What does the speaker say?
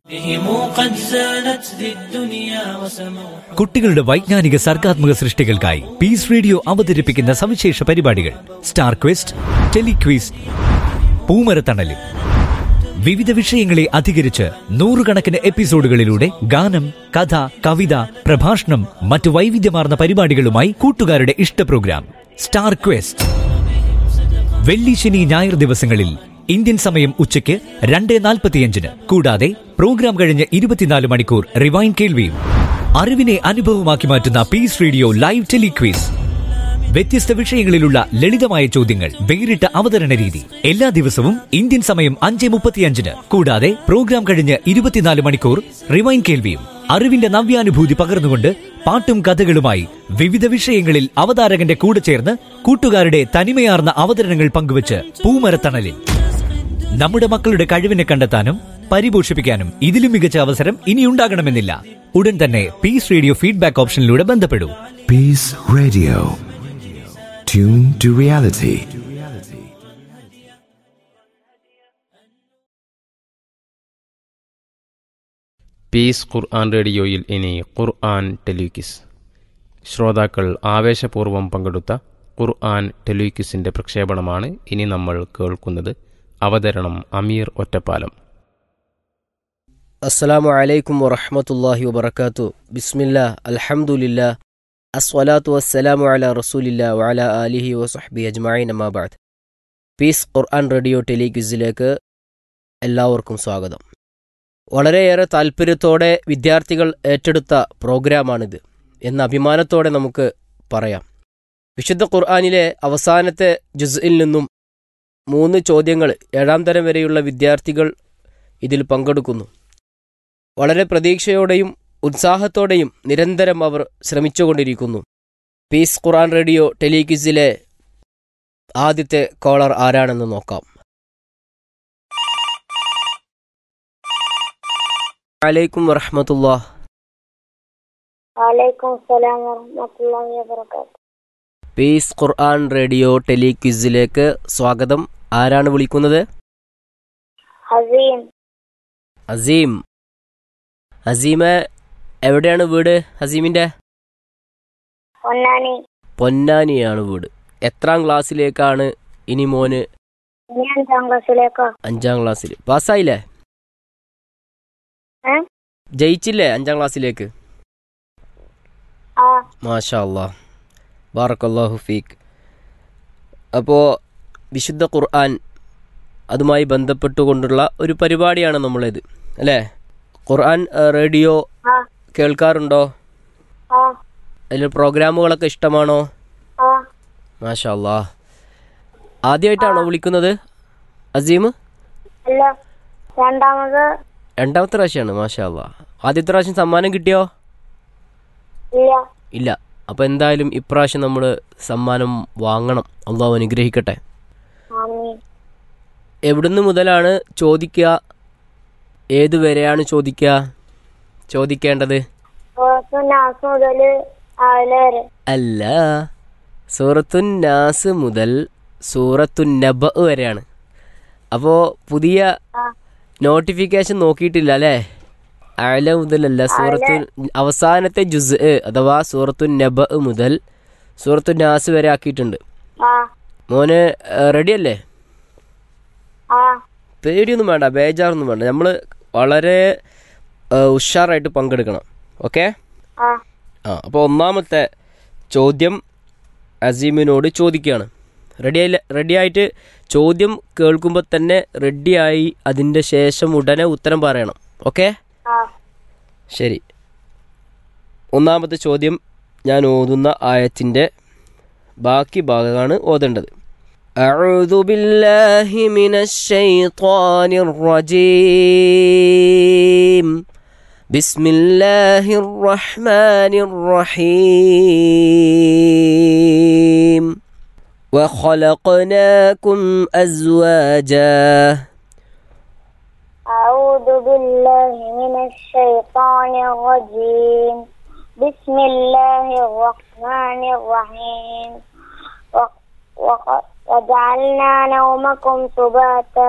بهم قد زانت ذي الدنيا وسموا കുട്ടികളുടെ വൈജ്ഞാനിക സർഗാത്മക സൃഷ്ടികൾക്കായി പീസ് റേഡിയോ അവതരിപ്പിക്കുന്ന സവിശേഷ പരിപാടികൾ സ്റ്റാർ ക്വിസ്റ്റ് ടെലിക്വിസ് പൂമരത്തണലും വിവിധ വിഷയങ്ങളെ അധികരിച്ച് നൂറുകണക്കിന് എപ്പിസോഡുകളിലൂടെ ഗാനം കഥ കവിത പ്രഭാഷണം മറ്റു വൈവിധ്യമാർന്ന പരിപാടികളുമായി കൂട്ടുകാരുടെ ഇഷ്ട പ്രോഗ്രാം സ്റ്റാർ ക്വസ്റ്റ് വെള്ളി ശനി ഞായർ ദിവസങ്ങളിൽ ഇന്ത്യൻ സമയം ഉച്ചയ്ക്ക് രണ്ട് നാൽപ്പത്തിയഞ്ചിന് കൂടാതെ പ്രോഗ്രാം കഴിഞ്ഞ് ഇരുപത്തിനാല് മണിക്കൂർ റിവൈൻ കേൾവിയും അറിവിനെ അനുഭവമാക്കി മാറ്റുന്ന പീസ് റേഡിയോ ലൈവ് ടെലിക്വീസ് വ്യത്യസ്ത വിഷയങ്ങളിലുള്ള ലളിതമായ ചോദ്യങ്ങൾ വേറിട്ട അവതരണ രീതി എല്ലാ ദിവസവും ഇന്ത്യൻ സമയം അഞ്ച് മുപ്പത്തിയഞ്ചിന് കൂടാതെ പ്രോഗ്രാം കഴിഞ്ഞ് ഇരുപത്തിനാല് മണിക്കൂർ റിവൈൻ കേൾവിയും അറിവിന്റെ നവ്യാനുഭൂതി പകർന്നുകൊണ്ട് പാട്ടും കഥകളുമായി വിവിധ വിഷയങ്ങളിൽ അവതാരകന്റെ കൂടെ ചേർന്ന് കൂട്ടുകാരുടെ തനിമയാർന്ന അവതരണങ്ങൾ പങ്കുവച്ച് പൂമരത്തണലിൽ നമ്മുടെ മക്കളുടെ കഴിവിനെ കണ്ടെത്താനും പരിപോഷിപ്പിക്കാനും ഇതിലും മികച്ച അവസരം ഇനിയുണ്ടാകണമെന്നില്ല ഉടൻ തന്നെ പീസ് റേഡിയോ ഫീഡ്ബാക്ക് ഓപ്ഷനിലൂടെ ബന്ധപ്പെടൂ Peace Radio. Tune to reality. Peace Quran റേഡിയോയിൽ ഇനി ഖുർആൻ ടെലിക്വിസ് ശ്രോതാക്കൾ ആവേശപൂർവ്വം പങ്കെടുത്ത ഖുർആൻ ടെലിക്വിസിന്റെ പ്രക്ഷേപണമാണ് ഇനി നമ്മൾ കേൾക്കുന്നത് അവതരണം അമീർ ഒറ്റപ്പാലം അസ്സലാമു അലൈക്കും വറഹ്മത്തുള്ളാഹി വബറകാതു ബിസ്മില്ലാ അൽഹംദുലില്ലാ അസ്വലാത്തു വസ്സലാമു അലാ റസൂലില്ലാ വഅല ആലിഹി വസഹ്ബി അജ്മഈൻ അമ്മാ ബഅദ് പീസ് ഖുർആൻ റേഡിയോ ടെലിക്വിസിലേക്ക് എല്ലാവർക്കും സ്വാഗതം വളരെയേറെ താല്പര്യത്തോടെ വിദ്യാർത്ഥികൾ ഏറ്റെടുത്ത പ്രോഗ്രാമാണിത് എന്ന അഭിമാനത്തോടെ നമുക്ക് പറയാം വിശുദ്ധ ഖുർആനിലെ അവസാനത്തെ ജുസ്ഇൽ നിന്നും മൂന്ന് ചോദ്യങ്ങൾ ഏഴാം തരം വരെയുള്ള വിദ്യാർത്ഥികൾ ഇതിൽ പങ്കെടുക്കുന്നു വളരെ പ്രതീക്ഷയോടെയും ഉത്സാഹത്തോടെയും നിരന്തരം അവർ ശ്രമിച്ചുകൊണ്ടിരിക്കുന്നു പീസ് ഖുറാൻ റേഡിയോ ടെലിക്വിസിലെ ആദ്യത്തെ കോളർ ആരാണെന്ന് നോക്കാം അലൈക്കും വറഹമത്തുള്ള وعليكم السلام ورحمة الله وبركاته പീസ് ഖുർആൻ റേഡിയോ ടെലിക്വിസിലേക്ക് സ്വാഗതം ആരാണ് വിളിക്കുന്നത് ഹസീം അസീം അസീമ എവിടെയാണ് വീട് ഹസീമിന്റെ പൊന്നാനി പൊന്നാനിയാണ് വീട് എത്രാം ക്ലാസ്സിലേക്കാണ് ഇനി മോന് ഇനി അഞ്ചാം ക്ലാസ്സിലേക്കോ അഞ്ചാം ക്ലാസ്സിൽ പാസ്സായില്ലേ ഏ ജയിച്ചില്ലേ അഞ്ചാം ക്ലാസ്സിലേക്ക് ആ മാഷാ അല്ലാ ബാറക്കല്ലാഹു ഫീക്ക് അപ്പോൾ വിശുദ്ധ ഖുർആൻ അതുമായി ബന്ധപ്പെട്ടുകൊണ്ടുള്ള ഒരു പരിപാടിയാണ് നമ്മളിത് അല്ലേ ഖുർആൻ ഏ, റേഡിയോ ആ കേൾക്കാറുണ്ടോ ആ അതിൽ പ്രോഗ്രാമുകളൊക്കെ ഇഷ്ടമാണോ ആ മാഷാ അല്ലാ ആദ്യമായിട്ടാണോ വിളിക്കുന്നത് അസീം അല്ല രണ്ടാമത് രണ്ടാമത്തെ പ്രാവശ്യമാണ് മാഷാ അല്ലാ ആദ്യത്തെ പ്രാവശ്യം സമ്മാനം കിട്ടിയോ ഇല്ല ഇല്ല അപ്പോൾ എന്തായാലും ഇപ്രാവശ്യം നമ്മൾ സമ്മാനം വാങ്ങണം അള്ളാഹു അനുഗ്രഹിക്കട്ടെ ആമീൻ എവിടുന്ന് മുതലാണ് ചോദിക്കുക ഏതുവരെയാണ് ചോദിക്കുക ചോദിക്കേണ്ടത് ഓർത്ത് നാസ് മുതൽ രാവിലെ വരെ അല്ല സൂറത്തുൻ നാസ് മുതൽ സൂറത്തുൻ നബ വരെയാണ് അപ്പോൾ പുതിയ ആ നോട്ടിഫിക്കേഷൻ നോക്കിയിട്ടില്ല അല്ലേ അയല മുതലല്ല സൂറത്തു അവസാനത്തെ ജുസ് അഥവാ സൂറത്തു നബ മുതൽ സൂറത്തു നാസ് വരെ ആക്കിയിട്ടുണ്ട് ആ മോന് റെഡി അല്ലേ ആ പേടിയൊന്നും വേണ്ട ബേജാറൊന്നും വേണ്ട നമ്മൾ വളരെ ഏ, ഉഷാറായിട്ട് പങ്കെടുക്കണം ഓക്കെ ആ ആ അപ്പോൾ ഒന്നാമത്തെ ചോദ്യം അസീമിനോട് ചോദിക്കുകയാണ് റെഡിയായില്ല റെഡിയായിട്ട് ചോദ്യം കേൾക്കുമ്പോൾ തന്നെ റെഡിയായി അതിൻ്റെ ശേഷം ഉടനെ ഉത്തരം പറയണം ഓക്കെ ആ ശരി ഒന്നാമത്തെ ചോദ്യം ഞാൻ ഓതുന്ന ആയത്തിൻ്റെ ബാക്കി ഭാഗമാണ് ഓതേണ്ടത് أعوذ بالله من الشيطان الرجيم بسم الله الرحمن الرحيم وخلقناكم أزواجا أعوذ بالله من الشيطان الرجيم بسم الله الرحمن الرحيم و- وق- وجعلنا نومكم سباتا